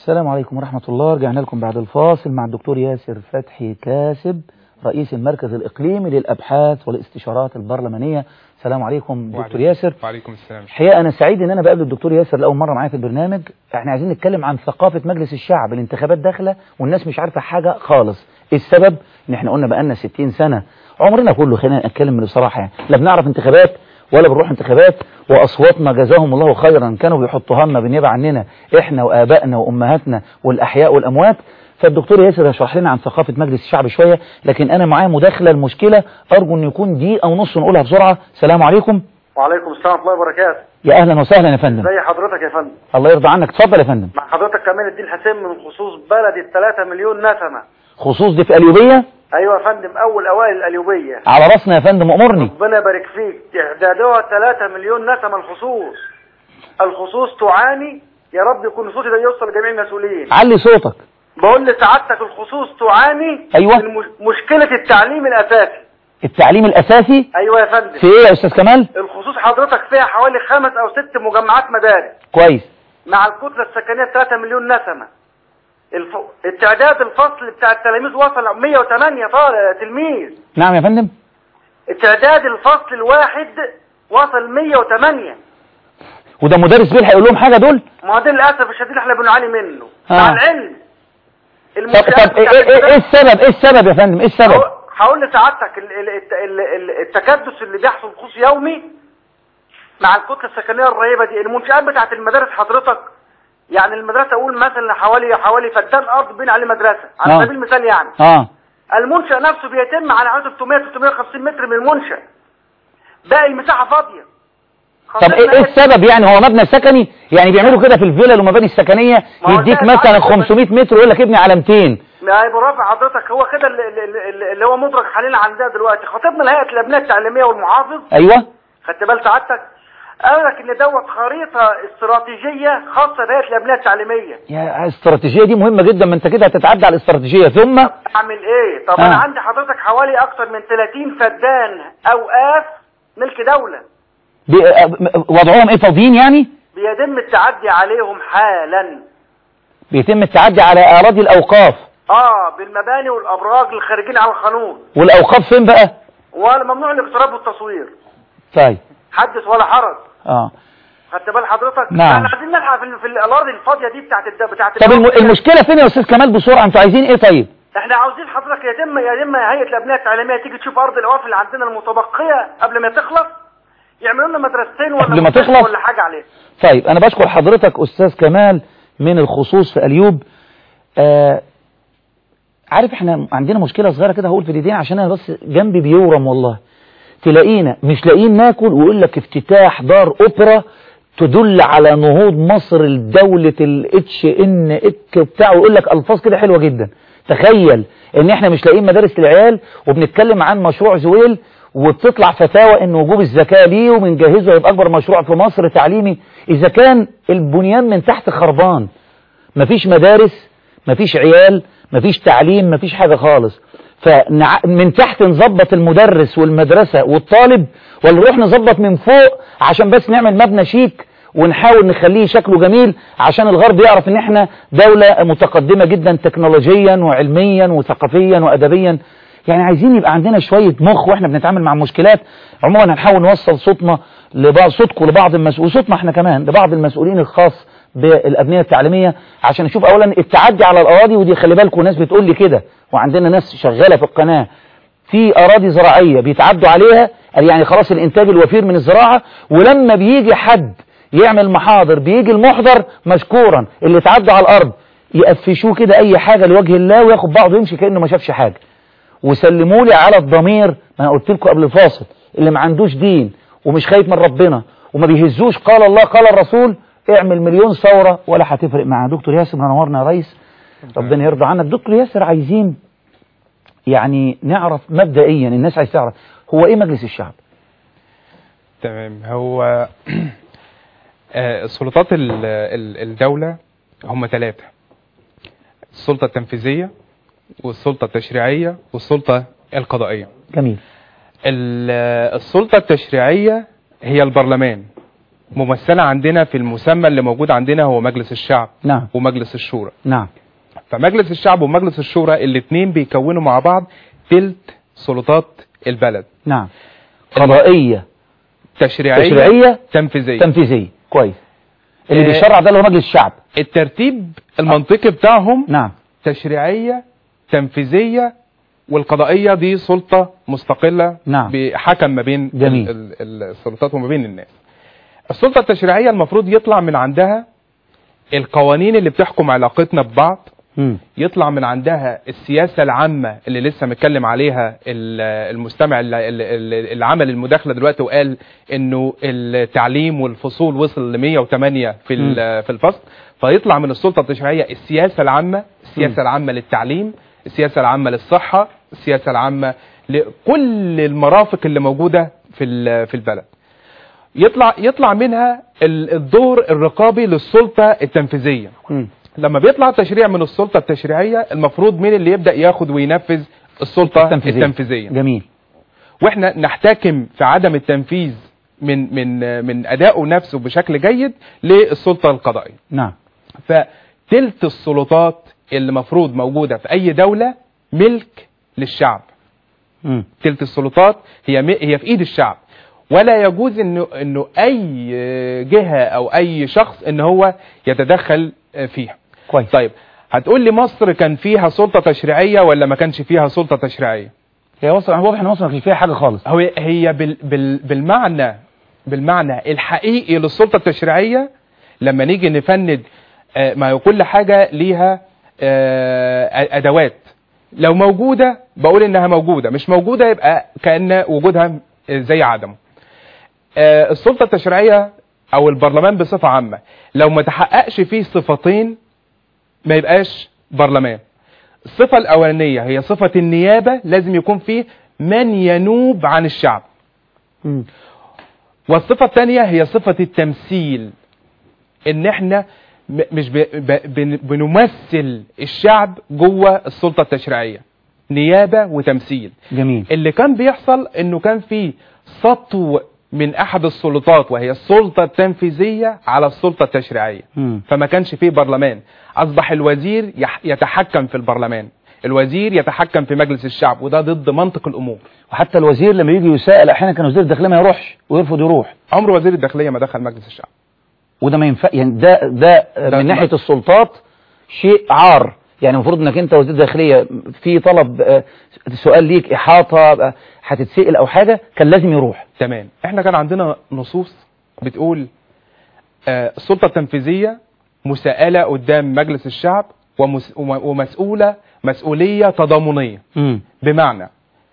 السلام عليكم ورحمة الله رجعنا لكم بعد الفاصل مع الدكتور ياسر فتحي كاسب رئيس المركز الإقليمي للأبحاث والاستشارات البرلمانية السلام عليكم دكتور وعليكم- ياسر وعليكم السلام الحقيقة أنا سعيد إن أنا بقابل الدكتور ياسر لأول مرة معايا في البرنامج إحنا عايزين نتكلم عن ثقافة مجلس الشعب الانتخابات داخلة والناس مش عارفة حاجة خالص السبب إن إحنا قلنا بقالنا 60 سنة عمرنا كله خلينا نتكلم بصراحة يعني لا بنعرف انتخابات ولا بنروح انتخابات وأصواتنا جزاهم الله خيرا كانوا بيحطوها لنا بالنيابة عننا إحنا وآبائنا وأمهاتنا والأحياء والأموات فالدكتور ياسر هيشرح لنا عن ثقافة مجلس الشعب شوية لكن أنا معايا مداخلة المشكلة أرجو إن يكون دقيقة ونص نقولها بسرعة السلام عليكم وعليكم السلام ورحمه الله وبركاته يا أهلا وسهلا يا فندم زي حضرتك يا فندم الله يرضى عنك اتفضل يا فندم مع حضرتك كمال الدين حسين من خصوص بلد الثلاثة مليون نسمة خصوص دي في القليوبية ايوه يا فندم اول اوائل القليوبية على راسنا يا فندم امرني ربنا يبارك فيك اعدادها 3 مليون نسمة الخصوص الخصوص تعاني يا رب يكون صوتي ده يوصل لجميع المسؤولين علي صوتك بقول لسعادتك الخصوص تعاني أيوة. من مش- مشكلة التعليم الاساسي التعليم الاساسي ايوه يا فندم في ايه يا استاذ كمال الخصوص حضرتك فيها حوالي خمس او ست مجمعات مدارس كويس مع الكتلة السكنية 3 مليون نسمة الف... التعداد الفصل بتاع التلاميذ وصل 108 طالب تلميذ نعم يا فندم التعداد الفصل الواحد وصل 108 وده مدرس بيلحق يقول لهم حاجه دول ما هو ده للاسف الشديد اللي احنا بنعاني منه آه. مع العلم طب المنشآت طب ايه, بتاعت إيه, إيه المدارس- السبب ايه السبب يا فندم ايه السبب هقول- هقول لسعادتك ال- ال- الت- ال- ال- التكدس اللي بيحصل خصوص يومي مع الكتله السكنيه الرهيبه دي المنشآت بتاعت المدارس حضرتك يعني المدرسه اقول مثلا حوالي حوالي فدان ارض بين عليه مدرسه على آه. سبيل المثال يعني اه المنشأ نفسه بيتم على حوالي 300 350 متر من المنشأ باقي المساحه فاضيه طب ايه, إيه السبب يعني هو مبنى سكني يعني بيعملوا كده في الفيلل والمباني السكنيه ما هو يديك ده مثلا العكس. 500 متر ويقول لك ابني على 200 ما هي برافع حضرتك هو كده اللي, اللي, اللي هو مدرك حاليا عندنا دلوقتي خطيبنا لهيئه الابناء التعليميه والمحافظ ايوه خدت بال سعادتك قال لك ان دوت خريطه استراتيجيه خاصه بهيئه الابناء التعليميه يا الاستراتيجيه دي مهمه جدا ما انت كده هتتعدى على الاستراتيجيه ثم اعمل ايه طب آه. انا عندي حضرتك حوالي اكتر من 30 فدان اوقاف ملك دوله بي- آه، م- وضعهم ايه فاضيين يعني بيتم التعدي عليهم حالا بيتم التعدي على اراضي الاوقاف اه بالمباني والابراج الخارجين على القانون والاوقاف فين بقى ولا ممنوع الاقتراب والتصوير طيب حدث ولا حرج اه خدت بال حضرتك نعم. احنا عايزين نلحق في, ال- في الاراضي الفاضيه دي بتاعت الد... بتاعت طب الم... الدولة. المشكله فين يا استاذ كمال بسرعه انتوا عايزين ايه طيب احنا عاوزين حضرتك يتم يتم هيئه الابناء التعليميه تيجي تشوف ارض الاوقاف اللي عندنا المتبقيه قبل ما تخلص يعملوا لنا مدرستين ولا قبل ما مستشفى تخلص؟ ولا حاجه عليه طيب انا بشكر حضرتك استاذ كمال من الخصوص في اليوب آه عارف احنا عندنا مشكله صغيره كده هقول في دقيقتين عشان انا بس جنبي بيورم والله تلاقينا مش لاقيين ناكل ويقول لك افتتاح دار اوبرا تدل على نهوض مصر لدولة الاتش ان ات بتاع ويقول لك الفاظ كده حلوه جدا تخيل ان احنا مش لاقيين مدارس للعيال وبنتكلم عن مشروع زويل وبتطلع فتاوى ان وجوب الزكاة ليه وبنجهزه يبقى اكبر مشروع في مصر تعليمي اذا كان البنيان من تحت خربان مفيش مدارس مفيش عيال مفيش تعليم مفيش حاجة خالص فمن تحت نظبط المدرس والمدرسة والطالب ولا نروح نظبط من فوق عشان بس نعمل مبنى شيك ونحاول نخليه شكله جميل عشان الغرب يعرف ان احنا دولة متقدمة جدا تكنولوجيا وعلميا وثقافيا وادبيا يعني عايزين يبقى عندنا شوية مخ واحنا بنتعامل مع مشكلات عموما هنحاول نوصل صوتنا لبعض صوتكم لبعض المسؤولين وصوتنا احنا كمان لبعض المسؤولين الخاص بالابنيه التعليميه عشان نشوف اولا التعدي على الاراضي ودي خلي بالكم ناس بتقول لي كده وعندنا ناس شغاله في القناه في اراضي زراعيه بيتعدوا عليها قال يعني خلاص الانتاج الوفير من الزراعه ولما بيجي حد يعمل محاضر بيجي المحضر مشكورا اللي تعدوا على الارض يقفشوه كده اي حاجه لوجه الله وياخد بعضه ويمشي كانه ما شافش حاجه وسلموا لي على الضمير ما انا قلت لكم قبل الفاصل اللي ما عندوش دين ومش خايف من ربنا وما بيهزوش قال الله قال الرسول اعمل مليون ثورة ولا هتفرق معاه دكتور ياسر منورنا يا ريس ربنا يرضى عنك دكتور ياسر عايزين يعني نعرف مبدئيا الناس عايز تعرف هو ايه مجلس الشعب تمام هو آه، سلطات ال- ال- الدولة هم ثلاثة السلطة التنفيذية والسلطة التشريعية والسلطة القضائية جميل ال- السلطة التشريعية هي البرلمان ممثله عندنا في المسمى اللي موجود عندنا هو مجلس الشعب نعم ومجلس الشورى نعم فمجلس الشعب ومجلس الشورى الاثنين بيكونوا مع بعض تلت سلطات البلد نعم قضائية تشريعيه تشريعية تنفيذيه تنفيذية كويس اللي آه، بيشرع ده اللي هو مجلس الشعب الترتيب المنطقي بتاعهم نعم تشريعيه تنفيذيه والقضائيه دي سلطه مستقله نعم. بحكم ما بين جميل. ال- ال- السلطات وما بين الناس السلطه التشريعيه المفروض يطلع من عندها القوانين اللي بتحكم علاقتنا ببعض مم. يطلع من عندها السياسة العامة اللي لسه متكلم عليها ال- المستمع اللي, اللي اللي عمل المداخلة دلوقتي وقال انه التعليم والفصول وصل ل 108 في ال- في الفصل فيطلع من السلطة التشريعية السياسة العامة السياسة العامة للتعليم السياسة العامة للصحة السياسة العامة لكل المرافق اللي موجودة في ال- في البلد يطلع يطلع منها ال- الدور الرقابي للسلطة التنفيذية مم. لما بيطلع تشريع من السلطة التشريعية المفروض مين اللي يبدأ ياخد وينفذ السلطة التنفيذية, التنفيذية. جميل واحنا نحتكم في عدم التنفيذ من من من ادائه نفسه بشكل جيد للسلطة القضائية نعم فتلت السلطات اللي مفروض موجودة في اي دولة ملك للشعب مم. تلت السلطات هي م- هي في ايد الشعب ولا يجوز انه انه اي جهة او اي شخص ان هو يتدخل فيها كويس طيب هتقول لي مصر كان فيها سلطة تشريعية ولا ما كانش فيها سلطة تشريعية هي وصل واضح ان مصر ما كانش فيها حاجة خالص هو هي بال بال بالمعنى بالمعنى الحقيقي للسلطة التشريعية لما نيجي نفند آه، ما هو كل حاجة ليها آه، أدوات لو موجودة بقول إنها موجودة مش موجودة يبقى كأن وجودها زي عدمه آه، السلطة التشريعية أو البرلمان بصفة عامة لو ما تحققش فيه صفتين ما يبقاش برلمان الصفة الأولانية هي صفة النيابة لازم يكون فيه من ينوب عن الشعب مم. والصفة الثانية هي صفة التمثيل ان احنا م- مش ب- ب- بن- بنمثل الشعب جوه السلطة التشريعية نيابة وتمثيل جميل اللي كان بيحصل انه كان في سطو من احد السلطات وهي السلطة التنفيذية على السلطة التشريعية مم. فما كانش فيه برلمان اصبح الوزير يح- يتحكم في البرلمان الوزير يتحكم في مجلس الشعب وده ضد منطق الامور وحتى الوزير لما يجي يسأل احيانا كان وزير الداخلية ما يروحش ويرفض يروح عمر وزير الداخلية ما دخل مجلس الشعب وده ما ينفع يعني ده ده, ده من ما- ناحية السلطات شيء عار يعني المفروض انك انت وزير داخلية في طلب آه، سؤال ليك احاطة آه، هتتسأل او حاجة كان لازم يروح تمام احنا كان عندنا نصوص بتقول آه، السلطة التنفيذية مساءلة قدام مجلس الشعب ومس- وم- ومسؤولة مسؤولية تضامنية مم. بمعنى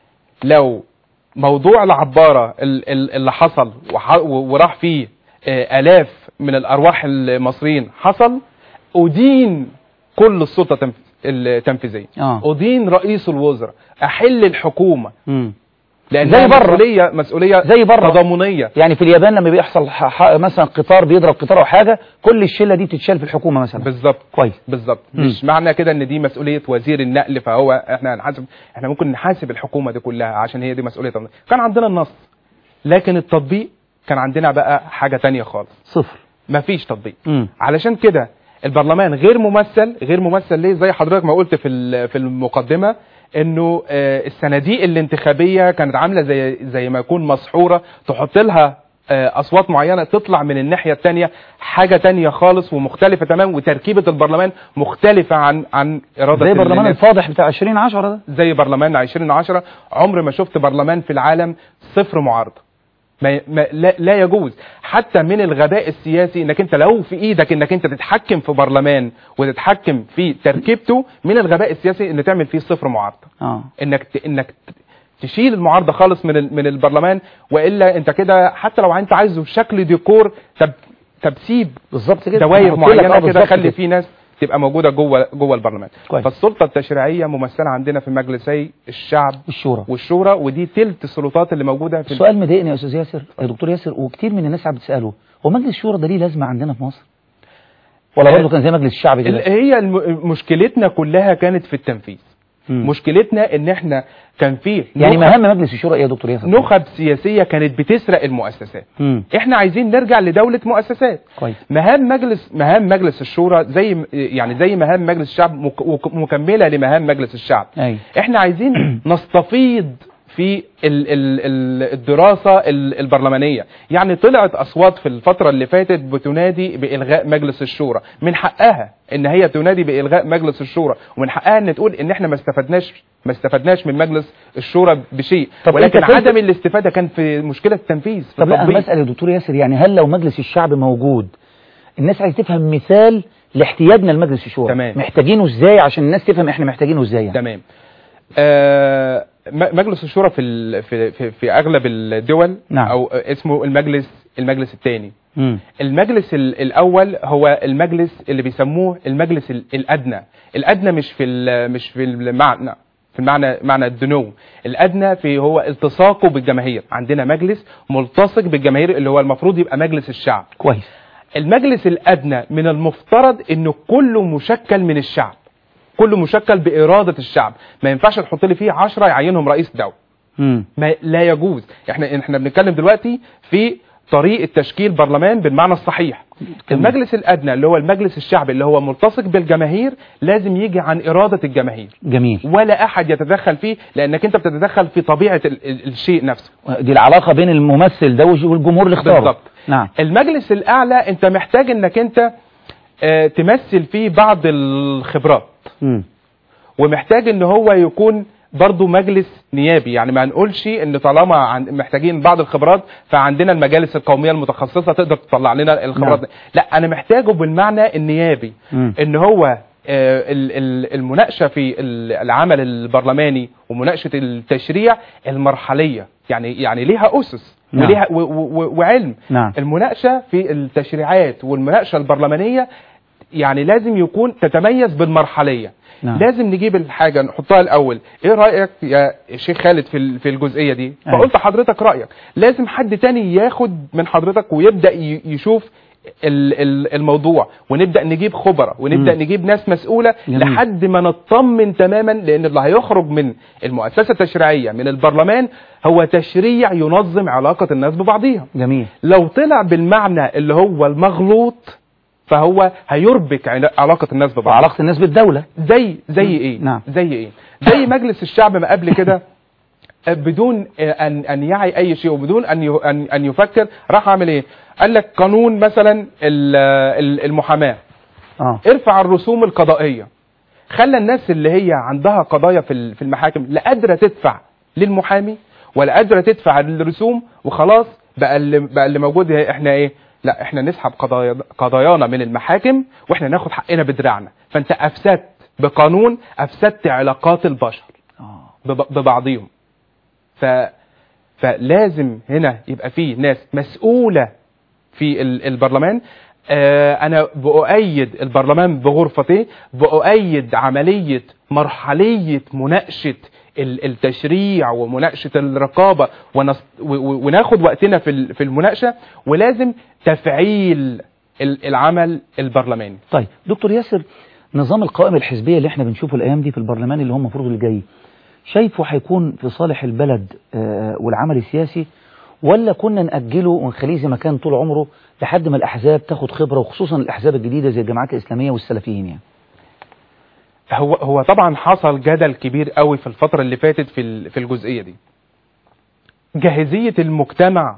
لو موضوع العبارة ال- ال- اللي حصل وح- و- وراح فيه آه، آلاف من الأرواح المصريين حصل أدين كل السلطة التنف- التنفيذية اه أدين رئيس الوزراء أحل الحكومة مم. لأن زي بره. مسؤولية مسؤولية زي بره. تضامنية يعني في اليابان لما بيحصل ح- ح- مثلا قطار بيضرب قطار او حاجة كل الشلة دي بتتشال في الحكومة مثلا بالظبط كويس بالظبط مم. مش معنى كده ان دي مسؤوليه وزير النقل فهو احنا هنحاسب احنا ممكن نحاسب الحكومه دي كلها عشان هي دي مسؤوليه كان عندنا النص لكن التطبيق كان عندنا بقى حاجه تانية خالص صفر مفيش تطبيق مم. علشان كده البرلمان غير ممثل غير ممثل ليه زي حضرتك ما قلت في ال- في المقدمه انه آه، الصناديق الانتخابيه كانت عامله زي زي ما يكون مسحوره تحط لها آه، اصوات معينه تطلع من الناحيه الثانيه حاجه تانية خالص ومختلفه تماما وتركيبه البرلمان مختلفه عن عن اراده زي ال- برلمان الناس. الفاضح بتاع 2010 ده زي برلمان 2010 عمر ما شفت برلمان في العالم صفر معارضه ما ما لا, لا يجوز حتى من الغباء السياسي انك انت لو في ايدك انك انت تتحكم في برلمان وتتحكم في تركيبته من الغباء السياسي ان تعمل فيه صفر معارضه اه انك ت... انك ت- تشيل المعارضه خالص من ال... من البرلمان والا انت كده حتى لو انت عايزه بشكل ديكور طب طب سيب بالظبط كده دوائر أنا قلت لك، آه، معينه كده بالظبط خلي في ناس تبقى موجوده جوه جوه البرلمان كويس. فالسلطه التشريعيه ممثله عندنا في مجلسي الشعب الشورى والشورى ودي تلت السلطات اللي موجوده في السؤال مضايقني يا استاذ ياسر يا دكتور ياسر وكتير من الناس قاعده بتساله هو مجلس الشورى ده ليه لازمه عندنا في مصر ولا آه، برضه كان زي مجلس الشعب ال- كده هي الم- مشكلتنا كلها كانت في التنفيذ مم. مشكلتنا ان احنا كان فيه يعني نخب- مهام مجلس الشورى ايه يا دكتور ياسر نخب سياسيه كانت بتسرق المؤسسات مم. احنا عايزين نرجع لدوله مؤسسات كويس مهام مجلس مهام مجلس الشورى زي يعني زي مهام مجلس الشعب مك- مك- مكمله لمهام مجلس الشعب ايوه احنا عايزين نستفيض في ال ال ال الدراسة ال- البرلمانية يعني طلعت أصوات في الفترة اللي فاتت بتنادي بإلغاء مجلس الشورى من حقها إن هي تنادي بإلغاء مجلس الشورى ومن حقها إن تقول إن إحنا ما استفدناش ما استفدناش من مجلس الشورى بشيء طب ولكن أنت شايف- عدم الاستفادة كان في مشكلة التنفيذ في طب لا انا التطبيق. بسال يا دكتور ياسر يعني هل لو مجلس الشعب موجود الناس عايز تفهم مثال لاحتياجنا لمجلس الشورى تمام. محتاجينه ازاي عشان الناس تفهم احنا محتاجينه ازاي يعني. تمام آه م- مجلس الشورى في ال- في في, في اغلب الدول نعم. او اسمه المجلس المجلس الثاني مم. المجلس ال- الاول هو المجلس اللي بيسموه المجلس ال- الادنى الادنى مش في ال- مش في المعنى في المعنى معنى الدنو الادنى في هو التصاقه بالجماهير عندنا مجلس ملتصق بالجماهير اللي هو المفروض يبقى مجلس الشعب كويس المجلس الادنى من المفترض انه كله مشكل من الشعب كله مشكل باراده الشعب ما ينفعش نحط لي فيه 10 يعينهم رئيس دوله مم. ما لا يجوز احنا احنا بنتكلم دلوقتي في طريقه تشكيل برلمان بالمعنى الصحيح تمام. المجلس الادنى اللي هو المجلس الشعبي اللي هو ملتصق بالجماهير لازم يجي عن اراده الجماهير جميل ولا احد يتدخل فيه لانك انت بتتدخل في طبيعه ال ال الشيء نفسه دي العلاقه بين الممثل ده والج- والجمهور اللي اختاره بالظبط. نعم المجلس الاعلى انت محتاج انك انت آه، تمثل فيه بعض الخبرات مم. ومحتاج ان هو يكون برضه مجلس نيابي يعني ما نقولش ان طالما عن محتاجين بعض الخبرات فعندنا المجالس القوميه المتخصصه تقدر تطلع لنا الخبرات نعم. دي. لا انا محتاجه بالمعنى النيابي مم. ان هو آه، ال- ال- المناقشه في ال- العمل البرلماني ومناقشه التشريع المرحليه يعني يعني ليها اسس نعم. وليها و- و- و- وعلم نعم المناقشه في التشريعات والمناقشه البرلمانيه يعني لازم يكون تتميز بالمرحليه نعم. لازم نجيب الحاجه نحطها الاول ايه رايك يا شيخ خالد في ال- في الجزئيه دي أيوة. فقلت حضرتك رايك لازم حد تاني ياخد من حضرتك ويبدا ي- يشوف ال- ال- الموضوع ونبدا نجيب خبراء ونبدا مم. نجيب ناس مسؤوله جميل. لحد ما نطمن تماما لان اللي هيخرج من المؤسسه التشريعيه من البرلمان هو تشريع ينظم علاقه الناس ببعضيها جميل لو طلع بالمعنى اللي هو المغلوط فهو هيربك علا- علاقه الناس ببعض وعلاقه الناس بالدوله زي زي ايه نعم. زي ايه زي مجلس الشعب ما قبل كده بدون ان ان يعي اي شيء وبدون ان ي- ان ان يفكر راح عامل ايه قال لك قانون مثلا ال- ال- المحاماه اه ارفع الرسوم القضائيه خلى الناس اللي هي عندها قضايا في ال- في المحاكم لا قادره تدفع للمحامي ولا قادره تدفع الرسوم وخلاص بقى اللي بقى اللي موجود هي- احنا ايه لا احنا نسحب قضايا قضايانا من المحاكم واحنا ناخد حقنا بدراعنا فانت افسدت بقانون افسدت علاقات البشر اه بب- ببعضهم ف فلازم هنا يبقى فيه ناس مسؤولة في ال- البرلمان آه، أنا بأؤيد البرلمان بغرفتيه بأؤيد عملية مرحلية مناقشة ال- التشريع ومناقشة الرقابة ونص- و- و- وناخد وقتنا في ال- في المناقشة ولازم تفعيل ال- العمل البرلماني طيب دكتور ياسر نظام القوائم الحزبيه اللي احنا بنشوفه الايام دي في البرلمان اللي هو المفروض اللي جاي شايفه هيكون في صالح البلد آه، والعمل السياسي ولا كنا نأجله ونخليه زي ما كان طول عمره لحد ما الأحزاب تاخد خبرة وخصوصا الأحزاب الجديدة زي الجماعات الإسلامية والسلفيين يعني هو هو طبعا حصل جدل كبير قوي في الفترة اللي فاتت في ال- في الجزئية دي. جاهزية المجتمع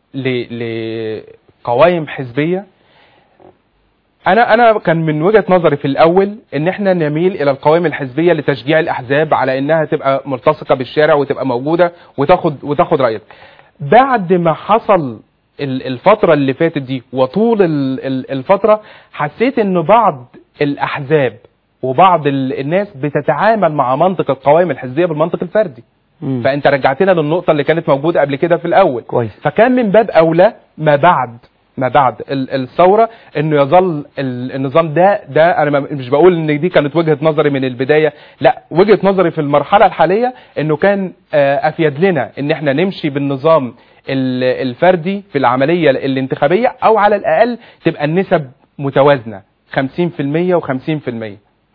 ل- لقوائم حزبية انا انا كان من وجهة نظري في الاول ان احنا نميل الى القوائم الحزبية لتشجيع الاحزاب على انها تبقى ملتصقة بالشارع وتبقى موجودة وتاخد وتاخد رأيك. بعد ما حصل ال- الفترة اللي فاتت دي وطول ال- ال- الفترة حسيت ان بعض الاحزاب وبعض ال- الناس بتتعامل مع منطق القوائم الحزبيه بالمنطق الفردي مم. فانت رجعتنا للنقطه اللي كانت موجوده قبل كده في الاول كويس فكان من باب اولى ما بعد ما بعد ال- الثوره انه يظل ال- النظام ده ده انا ما- مش بقول ان دي كانت وجهه نظري من البدايه لا وجهه نظري في المرحله الحاليه انه كان آه، افيد لنا ان احنا نمشي بالنظام ال- الفردي في العمليه الانتخابيه او على الاقل تبقى النسب متوازنه 50% و50%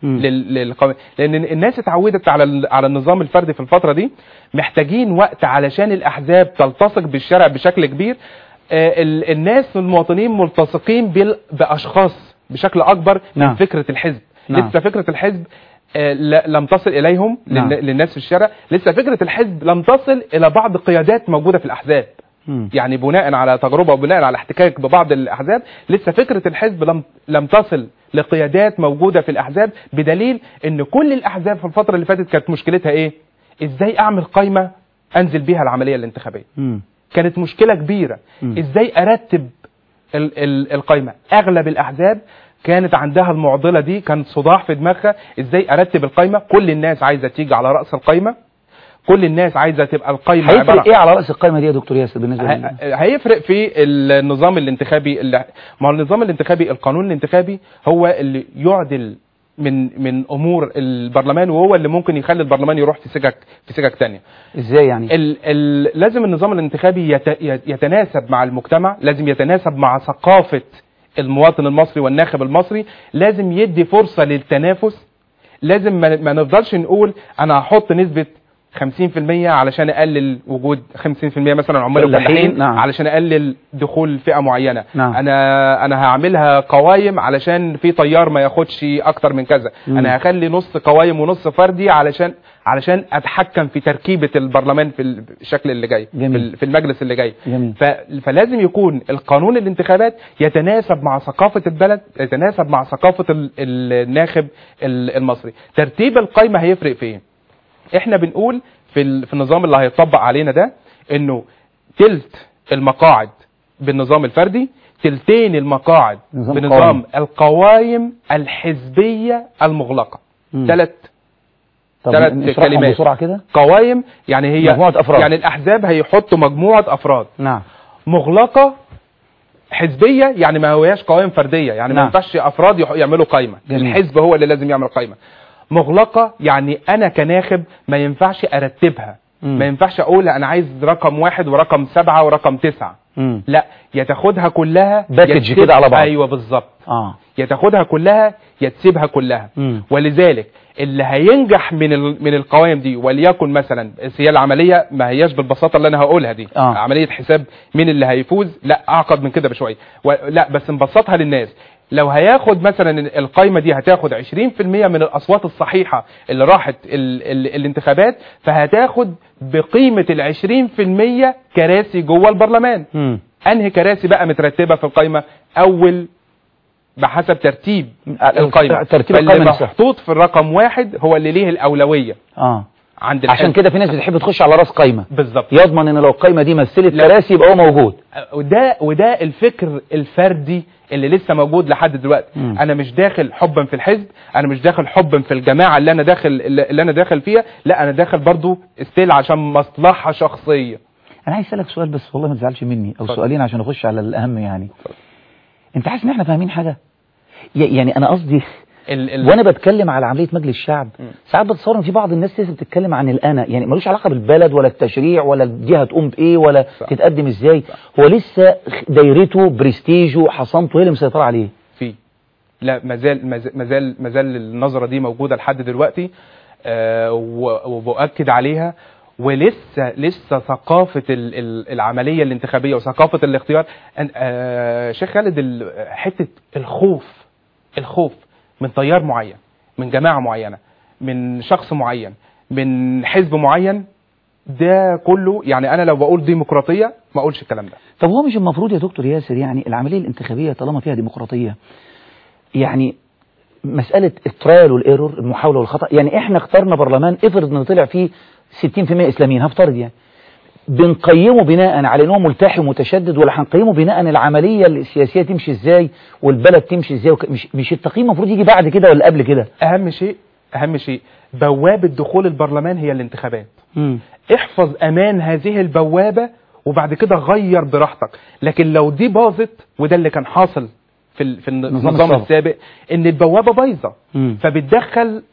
مم. لل- للقوانين لان الناس اتعودت على ال- على النظام الفردي في الفتره دي محتاجين وقت علشان الاحزاب تلتصق بالشارع بشكل كبير آه، ال- الناس المواطنين ملتصقين بال- باشخاص بشكل اكبر من نعم. فكره الحزب نعم. لسه فكره الحزب آه، ل- لم تصل اليهم نعم. للن- للناس في الشارع لسه فكره الحزب لم تصل الى بعض قيادات موجوده في الاحزاب مم. يعني بناء على تجربه وبناء على احتكاك ببعض الاحزاب لسه فكره الحزب لم لم تصل لقيادات موجوده في الاحزاب بدليل ان كل الاحزاب في الفتره اللي فاتت كانت مشكلتها ايه؟ ازاي اعمل قائمه انزل بيها العمليه الانتخابيه؟ مم. كانت مشكله كبيره مم. ازاي ارتب ال ال القائمه؟ اغلب الاحزاب كانت عندها المعضله دي كان صداع في دماغها ازاي ارتب القائمه؟ كل الناس عايزه تيجي على راس القائمه كل الناس عايزه تبقى القائمه عبارة هيفرق ايه على راس القائمه دي يا دكتور ياسر بالنسبه لل... ه- هيفرق في النظام الانتخابي اللي ما هو النظام الانتخابي القانون الانتخابي هو اللي يعدل من من امور البرلمان وهو اللي ممكن يخلي البرلمان يروح في سكك في سكك تانية ازاي يعني ال ال لازم النظام الانتخابي يت يتناسب مع المجتمع لازم يتناسب مع ثقافة المواطن المصري والناخب المصري لازم يدي فرصة للتنافس لازم ما ما نفضلش نقول انا هحط نسبة 50% علشان اقلل وجود 50% مثلا عمال فلاحين، وفلاحين نعم. علشان اقلل دخول فئة معينة نعم. انا انا هعملها قوايم علشان في طيار ما ياخدش اكتر من كذا مم. انا هخلي نص قوايم ونص فردي علشان علشان اتحكم في تركيبة البرلمان في الشكل اللي جاي في جميل. ال- في المجلس اللي جاي جميل. ف... فلازم يكون القانون الانتخابات يتناسب مع ثقافة البلد يتناسب مع ثقافة ال- الناخب ال- المصري ترتيب القائمة هيفرق في ايه احنا بنقول في, ال... في النظام اللي هيطبق علينا ده انه تلت المقاعد بالنظام الفردي تلتين المقاعد نظام بنظام القوائم الحزبية المغلقة مم. ثلاث طب ثلاث نشرحهم كلمات. بسرعه كده قوائم يعني هي مجموعة أفراد. يعني الاحزاب هيحطوا مجموعة افراد نعم مغلقة حزبية يعني ما هوياش قوائم فردية يعني ما نعم. ينفعش افراد يح- يعملوا قائمة جميل. الحزب هو اللي لازم يعمل قائمة مغلقة يعني انا كناخب ما ينفعش ارتبها مم. ما ينفعش اقول انا عايز رقم واحد ورقم سبعة ورقم تسعة مم. لا يا تاخدها كلها يا باكج تسيب- كده على بعض. ايوه بالظبط اه يا تاخدها كلها يا تسيبها كلها مم. ولذلك اللي هينجح من ال- من القوائم دي وليكن مثلا بس هي العمليه ما هياش بالبساطه اللي انا هقولها دي آه. عمليه حساب مين اللي هيفوز لا اعقد من كده بشويه و- لا بس نبسطها للناس لو هياخد مثلا القايمه دي هتاخد 20% من الاصوات الصحيحه اللي راحت ال ال الانتخابات فهتاخد بقيمه ال 20% كراسي جوه البرلمان مم. انهي كراسي بقى مترتبه في القايمه اول بحسب ترتيب القايمه ترتيب فاللي القائمة نفسها. محطوط في الرقم واحد هو اللي ليه الاولويه اه عند عشان الحزب. كده في ناس بتحب تخش على راس قايمه بالظبط يضمن ان لو القايمه دي مثلت لا. كراسي يبقى هو موجود وده وده الفكر الفردي اللي لسه موجود لحد دلوقتي مم. انا مش داخل حبا في الحزب انا مش داخل حبا في الجماعه اللي انا داخل اللي انا داخل فيها لا انا داخل برضو استيل عشان مصلحه شخصيه انا عايز اسالك سؤال بس والله ما تزعلش مني او اتفضل. سؤالين عشان نخش على الاهم يعني انت حاسس ان احنا فاهمين حاجه ي- يعني انا قصدي ال ال وانا بتكلم على عمليه مجلس الشعب مم. ساعات بتصور ان في بعض الناس لسه بتتكلم عن الانا يعني ملوش علاقه بالبلد ولا التشريع ولا دي هتقوم بايه ولا صح. تتقدم ازاي هو لسه دايرته برستيجه حصانته هي اللي مسيطره عليه في لا مازال مازال مازال مازال النظره دي موجوده لحد دلوقتي آه و- وبؤكد عليها ولسه لسه ثقافه ال- ال- العمليه الانتخابيه وثقافه الاختيار أن- آه شيخ خالد ال- حته الخوف الخوف من تيار معين من جماعه معينه من شخص معين من حزب معين ده كله يعني انا لو بقول ديمقراطيه ما اقولش الكلام ده طب هو مش المفروض يا دكتور ياسر يعني العمليه الانتخابيه طالما فيها ديمقراطيه يعني مساله الترايل والايرور المحاوله والخطا يعني احنا اخترنا برلمان افرض ان طلع فيه 60% اسلاميين هفترض يعني بنقيمه بناء على ان هو ملتحي ومتشدد ولا هنقيمه بناء العمليه السياسيه تمشي ازاي والبلد تمشي ازاي وك... مش مش التقييم المفروض يجي بعد كده ولا قبل كده اهم شيء اهم شيء بوابه دخول البرلمان هي الانتخابات مم. احفظ امان هذه البوابه وبعد كده غير براحتك لكن لو دي باظت وده اللي كان حاصل في ال- في النظام النظام السابق. السابق ان البوابه بايظه مم. فبتدخل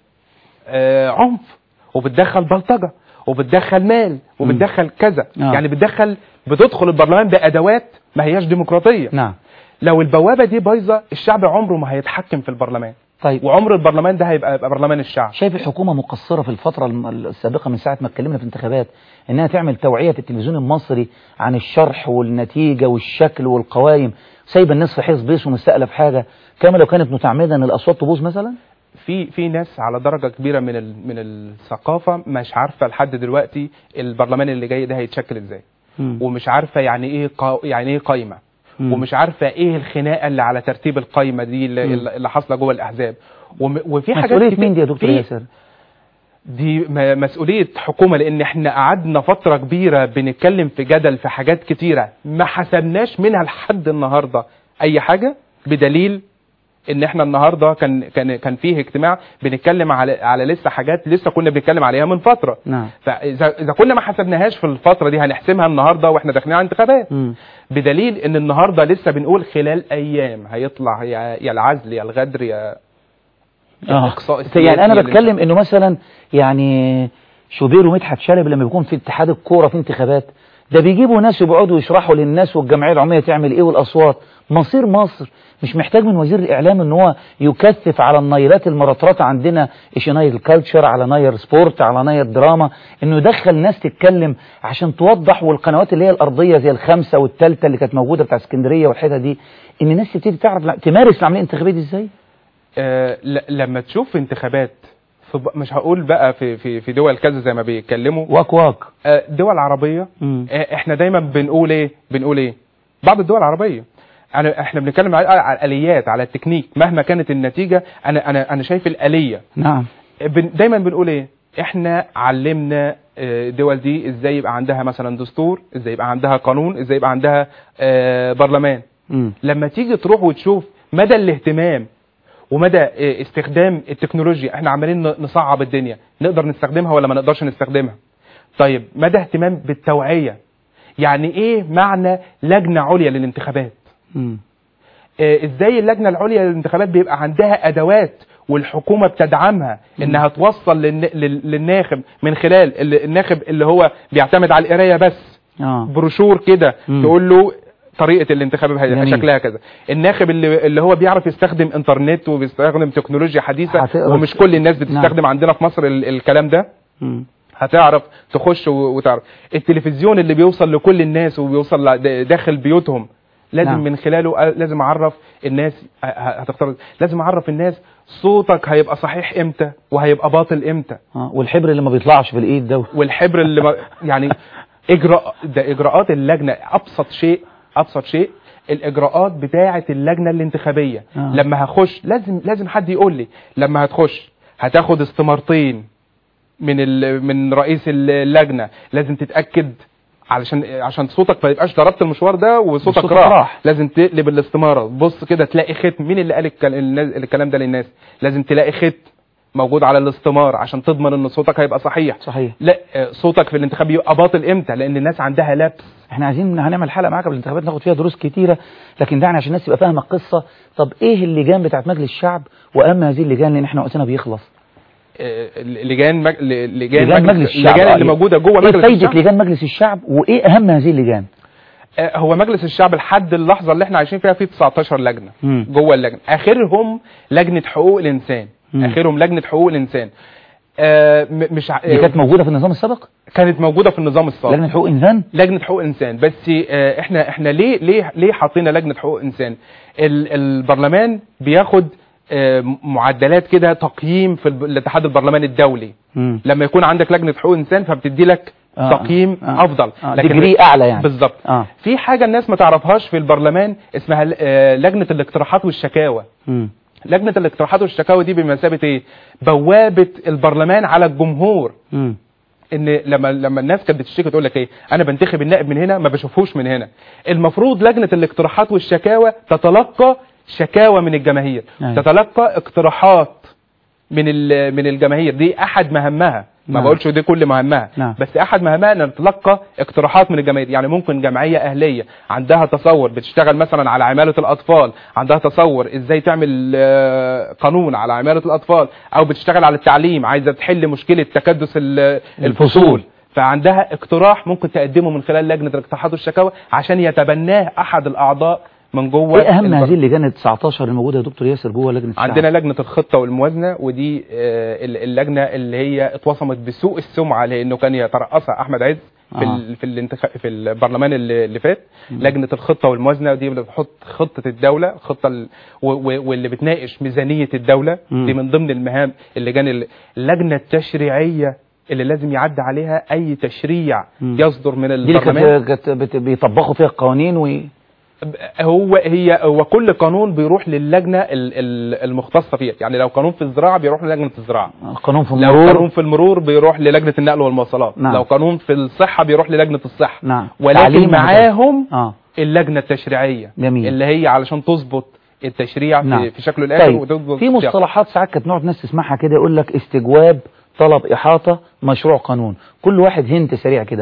آه عنف وبتدخل بلطجه وبتدخل مال وبتدخل كذا آه. يعني بتدخل بتدخل البرلمان بادوات ما هياش ديمقراطيه نعم لو البوابه دي بايظه الشعب عمره ما هيتحكم في البرلمان طيب وعمر البرلمان ده هيبقى يبقى برلمان الشعب شايف الحكومة مقصرة في الفترة الم- السابقة من ساعة ما اتكلمنا في الانتخابات انها تعمل توعية في التلفزيون المصري عن الشرح والنتيجة والشكل والقوائم سايبه الناس في حزب بيس ومستقلة في حاجة كما لو كانت متعمدة ان الاصوات تبوظ مثلا في في ناس على درجه كبيره من ال- من الثقافه مش عارفه لحد دلوقتي البرلمان اللي جاي ده هيتشكل ازاي ومش عارفه يعني ايه قا... يعني ايه قايمه مم. ومش عارفه ايه الخناقه اللي على ترتيب القايمه دي اللي, مم. اللي حاصله جوه الاحزاب وم... وفي حاجات مسؤولية كتير- مين دي يا دكتور في- ياسر دي م- مسؤولية حكومة لأن احنا قعدنا فترة كبيرة بنتكلم في جدل في حاجات كتيرة ما حسبناش منها لحد النهاردة أي حاجة بدليل ان احنا النهارده كان كان كان فيه اجتماع بنتكلم على على لسه حاجات لسه كنا بنتكلم عليها من فتره نعم فاذا اذا كنا ما حسبناهاش في الفتره دي هنحسمها النهارده واحنا داخلين على انتخابات مم. بدليل ان النهارده لسه بنقول خلال ايام هيطلع يا يا العزل يا الغدر يا اه الإقصاء السياسي يعني انا اللي- بتكلم انه مثلا يعني شوبير ومدحت شلبي لما بيكون في اتحاد الكوره في انتخابات ده بيجيبوا ناس وبيقعدوا يشرحوا للناس والجمعيه العموميه تعمل ايه والاصوات مصير مصر مش محتاج من وزير الاعلام ان هو يكثف على النايلات المرطرطه عندنا ايش ناير الكالتشر على ناير سبورت على ناير دراما انه يدخل ناس تتكلم عشان توضح والقنوات اللي هي الارضيه زي الخمسه والثالثه اللي كانت موجوده بتاع اسكندريه والحته دي ان الناس تبتدي تعرف تمارس العمليه الانتخابيه دي ازاي آه، ل- لما تشوف انتخابات في ب- مش هقول بقى في في في دول كذا زي ما بيتكلموا واك واك آه، دول عربيه مم. آه، احنا دايما بنقول ايه بنقول ايه بعض الدول العربيه انا احنا بنتكلم على على الاليات على التكنيك مهما كانت النتيجه انا انا انا شايف الاليه نعم بن دايما بنقول ايه احنا علمنا آه، الدول دي ازاي يبقى عندها مثلا دستور ازاي يبقى عندها قانون ازاي يبقى عندها آه، برلمان مم. لما تيجي تروح وتشوف مدى الاهتمام ومدى آه، استخدام التكنولوجيا احنا عمالين ن- نصعب الدنيا نقدر نستخدمها ولا ما نقدرش نستخدمها طيب مدى اهتمام بالتوعية يعني ايه معنى لجنة عليا للانتخابات مم. آه، ازاي اللجنة العليا للانتخابات بيبقى عندها ادوات والحكومة بتدعمها انها توصل للن- لل- للناخب من خلال ال- الناخب اللي هو بيعتمد على القراية بس اه بروشور كده مم. تقول له طريقه الانتخاب هي- جميل. شكلها كذا الناخب اللي اللي هو بيعرف يستخدم انترنت وبيستخدم تكنولوجيا حديثه هتقرا ومش كل الناس بتستخدم عندنا في مصر ال- الكلام ده مم. هتعرف تخش و- وتعرف التلفزيون اللي بيوصل لكل الناس وبيوصل ل- داخل بيوتهم لازم نعم. من خلاله أ- لازم اعرف الناس ه- ه- هتختار لازم اعرف الناس صوتك هيبقى صحيح امتى وهيبقى باطل امتى اه والحبر اللي ما بيطلعش في الايد ده والحبر اللي ما يعني اجراء ده اجراءات اللجنه ابسط شيء ابسط شيء الاجراءات بتاعه اللجنه الانتخابيه آه. لما هخش لازم لازم حد يقول لي لما هتخش هتاخد استمارتين من ال... من رئيس اللجنه لازم تتاكد علشان عشان صوتك ما يبقاش ضربت المشوار ده وصوتك وصوتك راح. راح. لازم تقلب الاستماره بص كده تلاقي ختم مين اللي قال الكل- الناس- الكلام ده للناس لازم تلاقي ختم موجود على الاستماره عشان تضمن ان صوتك هيبقى صحيح صحيح لا آه، صوتك في الانتخاب يبقى باطل امتى لان الناس عندها لبس احنا عايزين هنعمل حلقه معاك قبل الانتخابات ناخد فيها دروس كتيره لكن دعني عشان الناس تبقى فاهمه القصه طب ايه اللجان بتاعت مجلس الشعب واهم هذه اللجان لان احنا وقتنا بيخلص آه، لجان مج... ل- لجان لجان مجلس الشعب اللجان اللي أيوة. موجوده جوه ايه مجلس فايده الشعب لجان مجلس الشعب وايه اهم هذه اللجان آه، هو مجلس الشعب لحد اللحظه اللي احنا عايشين فيها فيه 19 لجنه مم. جوه اللجنه اخرهم لجنه حقوق الانسان مم. اخرهم لجنه حقوق الانسان آه، م- مش ع- دي كانت موجوده في النظام السابق كانت موجوده في النظام السابق لجنه حقوق انسان لجنه حقوق انسان بس آه، احنا احنا ليه ليه ليه حاطين لجنه حقوق انسان ال- البرلمان بياخد آه، معدلات كده تقييم في الب- الاتحاد البرلماني الدولي مم. لما يكون عندك لجنه حقوق انسان فبتدي لك آه، تقييم آه، افضل آه، ديجري اعلى يعني بالظبط اه في حاجه الناس ما تعرفهاش في البرلمان اسمها ل- آه، لجنه الاقتراحات والشكاوى مم. لجنه الاقتراحات والشكاوى دي بمثابه ايه بوابه البرلمان على الجمهور مم. ان لما لما الناس كانت بتشتكي تقول لك ايه انا بنتخب النائب من هنا ما بشوفهوش من هنا المفروض لجنه الاقتراحات والشكاوى تتلقى شكاوى من الجماهير أيوة. تتلقى اقتراحات من ال- من الجماهير دي احد مهامها ما نعم. بقولش دي كل مهامها نعم. بس احد مهامها ان نتلقى اقتراحات من الجماهير يعني ممكن جمعيه اهليه عندها تصور بتشتغل مثلا على عماله الاطفال عندها تصور ازاي تعمل آه، قانون على عماله الاطفال او بتشتغل على التعليم عايزه تحل مشكله تكدس ال- الفصول. الفصول فعندها اقتراح ممكن تقدمه من خلال لجنه الاقتراحات والشكاوى عشان يتبناه احد الاعضاء من جوه ايه اهم البر- هذه اللجان ال 19 الموجوده يا دكتور ياسر جوه لجنه الشعب؟ عندنا لجنه الخطه والموازنه ودي آه، ال- اللجنه اللي هي اتوصمت بسوء السمعه لانه كان يترأسها احمد عز في آه. ال- في الانتخاب في البرلمان اللي اللي فات مم. لجنه الخطه والموازنه دي اللي بتحط خطه الدوله الخطه ال- و- و- واللي بتناقش ميزانيه الدوله مم. دي من ضمن المهام اللجان ال- اللجنه التشريعيه اللي لازم يعدي عليها اي تشريع مم. يصدر من دي اللي البرلمان كانت كانت بت- بيطبقوا فيها القوانين و هو هي هو كل قانون بيروح للجنه ال- ال- المختصه فيها يعني لو قانون في الزراعه بيروح للجنه الزراعه قانون في لو المرور قانون في المرور بيروح للجنه النقل والمواصلات نعم. لو قانون في الصحه بيروح للجنه الصحه نعم ولكن تعليم معاهم اه اللجنه التشريعيه جميل. اللي هي علشان تظبط التشريع نعم. في, في شكله الاخر طيب وتظبط في السياق. مصطلحات ساعات كانت نقعد ناس تسمعها كده يقول لك استجواب طلب احاطه مشروع قانون كل واحد هنت سريع كده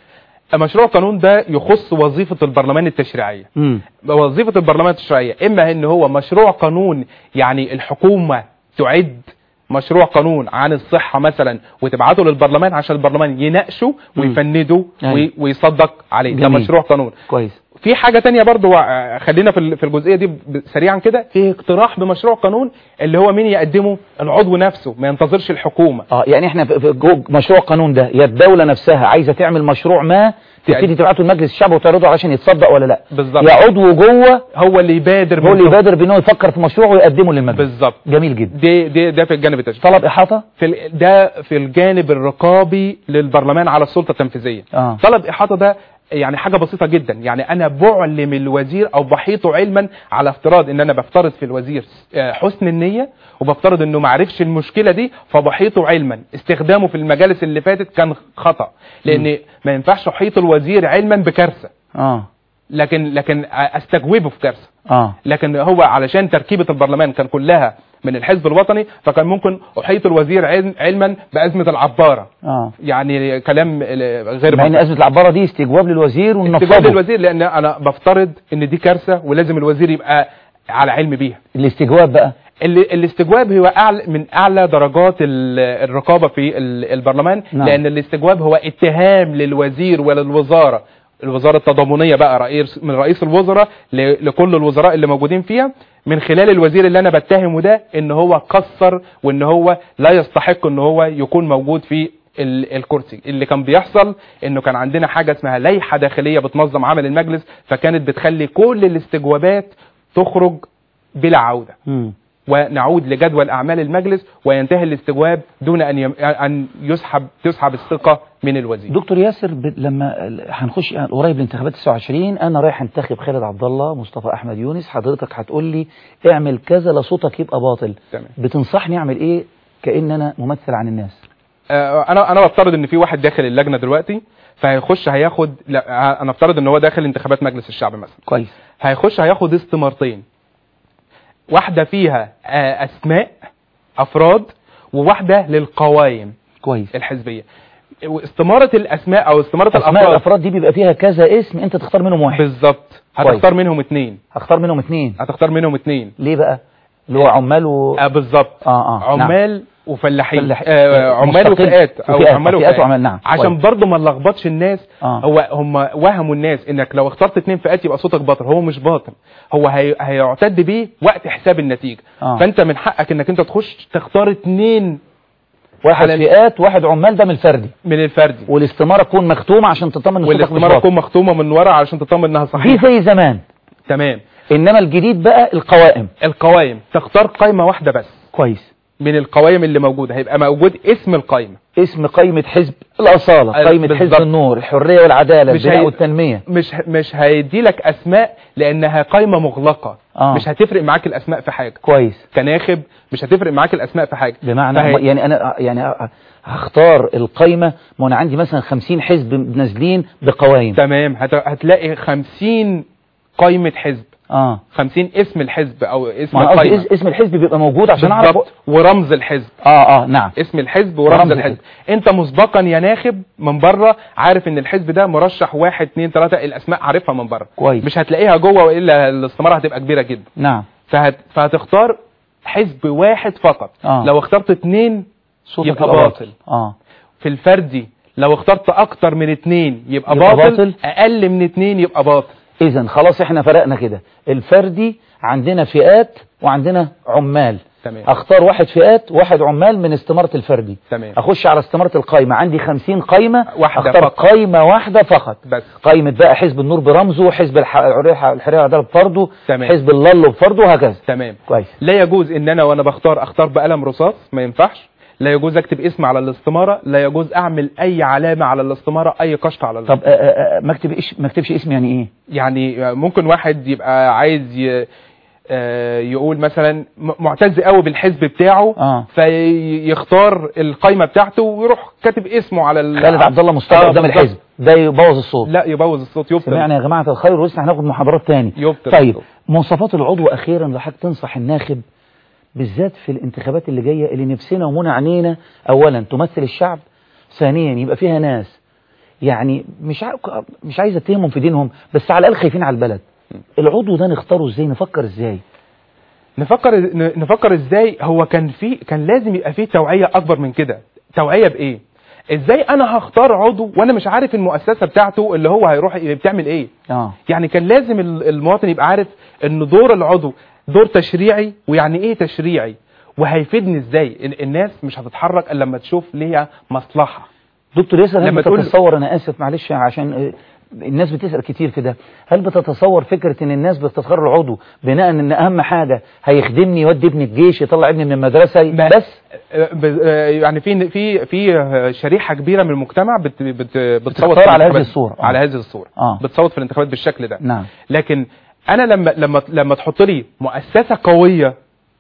مشروع القانون ده يخص وظيفه البرلمان التشريعيه امم وظيفه البرلمان التشريعيه اما ان هو مشروع قانون يعني الحكومه تعد مشروع قانون عن الصحه مثلا وتبعته للبرلمان عشان البرلمان يناقشه مم. ويفنده أيوة. وي- ويصدق عليه ده جميل. مشروع قانون كويس في حاجه تانية برضو آه، خلينا في ال- في الجزئيه دي ب- سريعا كده في اقتراح بمشروع قانون اللي هو مين يقدمه العضو نفسه ما ينتظرش الحكومه اه يعني احنا في في جو- مشروع القانون ده يا الدوله نفسها عايزه تعمل مشروع ما تبتدي يعني- تبعته لمجلس الشعب وتعرضه علشان يتصدق ولا لا بالظبط يا عضو جوه هو اللي يبادر هو اللي من- يبادر بانه يفكر في مشروع ويقدمه للمجلس بالظبط جميل جدا دي دي ده في الجانب التشريعي طلب احاطه في ال- ده في الجانب الرقابي للبرلمان على السلطه التنفيذيه اه طلب احاطه ده يعني حاجه بسيطه جدا يعني انا بعلم الوزير او بحيطه علما على افتراض ان انا بفترض في الوزير آه، حسن النيه وبفترض انه ما عرفش المشكله دي فبحيطه علما استخدامه في المجالس اللي فاتت كان خطا لان ما ينفعش احيط الوزير علما بكارثه اه لكن لكن استجوبه في كارثه اه لكن هو علشان تركيبة البرلمان كان كلها من الحزب الوطني فكان ممكن أحيط الوزير علم- علما بأزمة العبارة اه يعني كلام غير مع ان منطقي. ازمه العباره دي استجواب للوزير استجواب ونفضه للوزير لأن أنا بفترض إن دي كارثة ولازم الوزير يبقى على علم بيها الاستجواب بقى ال- الاستجواب هو أعلى من أعلى درجات ال- الرقابة في ال- البرلمان نعم. لأن الاستجواب هو اتهام للوزير وللوزارة الوزارة التضامنية بقى رئيس من رئيس الوزراء ل- لكل الوزراء اللي موجودين فيها من خلال الوزير اللي انا بتهمه ده ان هو قصر وان هو لا يستحق ان هو يكون موجود في ال- الكرسي اللي كان بيحصل انه كان عندنا حاجة اسمها لائحة داخلية بتنظم عمل المجلس فكانت بتخلي كل الاستجوابات تخرج بلا عودة مم. ونعود لجدول اعمال المجلس وينتهي الاستجواب دون ان يم... ان يسحب تسحب الثقه من الوزير دكتور ياسر ب... لما ال- هنخش قريب الانتخابات 29 انا رايح انتخب خالد عبد الله مصطفى احمد يونس حضرتك هتقول لي اعمل كذا لا صوتك يبقى باطل تمام بتنصحني اعمل ايه كأن انا ممثل عن الناس آه، انا انا بفترض ان في واحد داخل اللجنه دلوقتي فهيخش هياخد لا انا افترض ان هو داخل انتخابات مجلس الشعب مثلا كويس هيخش هياخد استمارتين واحده فيها آه، اسماء افراد وواحده للقوائم كويس الحزبيه واستماره الاسماء او استماره اسماء الافراد الافراد دي بيبقى فيها كذا اسم انت تختار منهم واحد بالظبط كويس. هتختار منهم اتنين هختار منهم اتنين هتختار منهم اتنين ليه بقى اللي هو عمال و... آه بالظبط اه اه نعم. عمال وفلاحين فلاح- آه عمال مستقل. وفئات او وفئات، عمال وفئات وفئات وعمال، نعم. عشان كويس. برضه ما نلخبطش الناس آه. هو هم وهموا الناس انك لو اخترت اتنين فئات يبقى صوتك باطل هو مش باطل هو هي... هيعتد بيه وقت حساب النتيجه آه. فانت من حقك انك انت تخش تختار اتنين واحد على ال- فئات واحد عمال ده من الفردي من الفردي والاستمارة تكون مختومة عشان تطمن ان صوتك مش والاستماره باطل تكون مختومه من ورا علشان تطمن انها دي صحيحه زي زمان تمام انما الجديد بقى القوائم القوائم تختار قائمه واحده بس كويس من القوائم اللي موجوده هيبقى موجود اسم القائمه اسم قائمة حزب الأصالة أه، قائمة بالظبط. حزب النور الحرية والعدالة مش البناء هي- والتنمية مش مش هيدي لك اسماء لانها قائمه مغلقه آه. مش هتفرق معاك الاسماء في حاجه كويس كناخب مش هتفرق معاك الاسماء في حاجه بمعنى فهي- يعني أنا يعني هختار القائمة ما أنا عندي مثلا 50 حزب نازلين بقوائم تمام هت... هتلاقي 50 قائمه حزب اه 50 اسم الحزب او اسم ما أنا قصدي القائمه اس- اسم الحزب بيبقى موجود عشان أعرف بالظبط ورمز الحزب اه اه نعم اسم الحزب ورمز ورمز الحزب انت مسبقا يا ناخب من بره عارف ان الحزب ده مرشح واحد اتنين تلاته الاسماء عارفها من بره كويس مش هتلاقيها جوه والا الاستماره هتبقى كبيره جدا نعم فهت... فهتختار حزب واحد فقط آه. لو اخترت اتنين صوتك يبقى يبقى باطل اه في الفردي لو اخترت اكتر من اتنين يبقى, يبقى باطل. باطل. اقل من اتنين يبقى باطل اذا خلاص احنا فرقنا كده الفردي عندنا فئات وعندنا عمال تمام. اختار واحد فئات واحد عمال من استمارة الفردي تمام. اخش على استمارة القايمة عندي خمسين قايمة واحدة اختار فقط. قايمة واحدة فقط بس قايمة بقى حزب النور برمزه حزب الح- الحرية والعدالة بفرده تمام. حزب اللالو بفرده وهكذا تمام كويس لا يجوز ان انا وانا بختار اختار بقلم رصاص ما ينفعش لا يجوز اكتب اسم على الاستماره لا يجوز اعمل اي علامه على الاستماره اي قشط على طب الاستماره آه، آه، آه، ما اكتب إيش ما اكتبش اسم يعني ايه يعني ممكن واحد يبقى عايز ي... آه، يقول مثلا م- معتز قوي بالحزب بتاعه اه فيختار القايمه بتاعته ويروح كاتب اسمه على ال... خالد عبد الله مصطفى آه، قدام بالظبط. الحزب ده يبوظ الصوت لا يبوظ الصوت يبطل سمعنا يا جماعة الخير ولسه هناخد محاضرات تاني يبطل طيب الصوت. مواصفات العضو اخيرا لو حضرتك تنصح الناخب بالذات في الانتخابات اللي جايه اللي نفسنا ومنى عينينا اولا تمثل الشعب ثانيا يبقى فيها ناس يعني مش ع... مش عايز اتهمهم في دينهم بس على الاقل خايفين على البلد العضو ده نختاره ازاي نفكر ازاي نفكر ن- نفكر ازاي هو كان في كان لازم يبقى فيه توعيه اكبر من كده توعيه بايه ازاي انا هختار عضو وانا مش عارف المؤسسه بتاعته اللي هو هيروح بتعمل ايه اه يعني كان لازم ال- المواطن يبقى عارف ان دور العضو دور تشريعي ويعني ايه تشريعي وهيفيدني ازاي ال- الناس مش هتتحرك الا لما تشوف ليها مصلحه دكتور ياسر هل لما تقول- بتتصور انا اسف معلش عشان آه، الناس بتسأل كتير في ده هل بتتصور فكرة ان الناس بتختار العضو بناء ان اهم حاجة هيخدمني يودي ابني الجيش يطلع ابني من المدرسة ما- بس آه، ب- آه، يعني في في في آه، شريحه كبيره من المجتمع بت بت بتصوت بتختار في على هذه الانتخابات- الصورة. آه. على هذه الصوره آه. بتصوت في الانتخابات بالشكل ده نعم لكن انا لما لما لما تحط لي مؤسسه قويه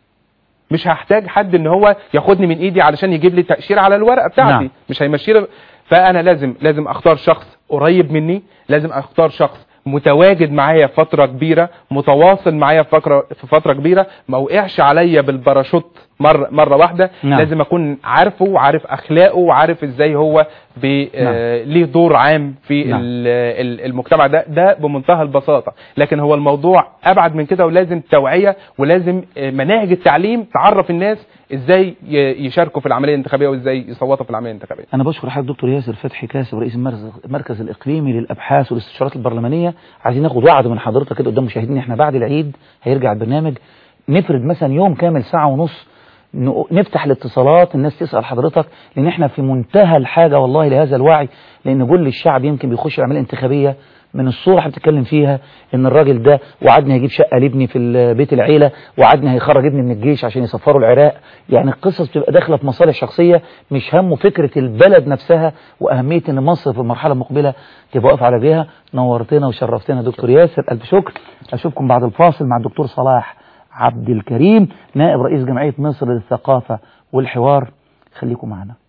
مش هحتاج حد ان هو ياخدني من ايدي علشان يجيب لي تاشيره على الورقه بتاعتي نعم. مش هيمشي فانا لازم لازم اختار شخص قريب مني لازم اختار شخص متواجد معايا فتره كبيره متواصل معايا في فتره في فتره كبيره ما وقعش عليا بالباراشوت مره مره واحده نعم. لازم اكون عارفه وعارف اخلاقه وعارف ازاي هو بي آه ليه دور عام في نعم. ال- ال- المجتمع ده ده بمنتهى البساطه لكن هو الموضوع ابعد من كده ولازم توعيه ولازم آه، مناهج التعليم تعرف الناس ازاي ي- يشاركوا في العمليه الانتخابيه وازاي يصوتوا في العمليه الانتخابيه أنا بشكر حضرتك دكتور ياسر فتحي كاسب رئيس المركز المركز الإقليمي للأبحاث والاستشارات البرلمانية عايزين ناخد وعد من حضرتك كده قدام مشاهدينا احنا بعد العيد هيرجع البرنامج نفرد مثلا يوم كامل ساعة ونص ن- نفتح الاتصالات الناس تسأل حضرتك لأن احنا في منتهى الحاجة والله لهذا الوعي لأن كل الشعب يمكن بيخش العملية الانتخابية من الصورة اللي بتتكلم فيها ان الراجل ده وعدني هيجيب شقة لابني في ال- بيت العيلة وعدني هيخرج ابني من الجيش عشان يسفروا العراق يعني القصص بتبقى داخلة في مصالح شخصية مش همه فكرة البلد نفسها وأهمية ان مصر في المرحلة المقبلة تبقى واقفة على رجليها نورتنا وشرفتنا دكتور ياسر ألف شكر أشوفكم بعد الفاصل مع الدكتور صلاح عبد الكريم نائب رئيس جمعية مصر للثقافة والحوار خليكم معنا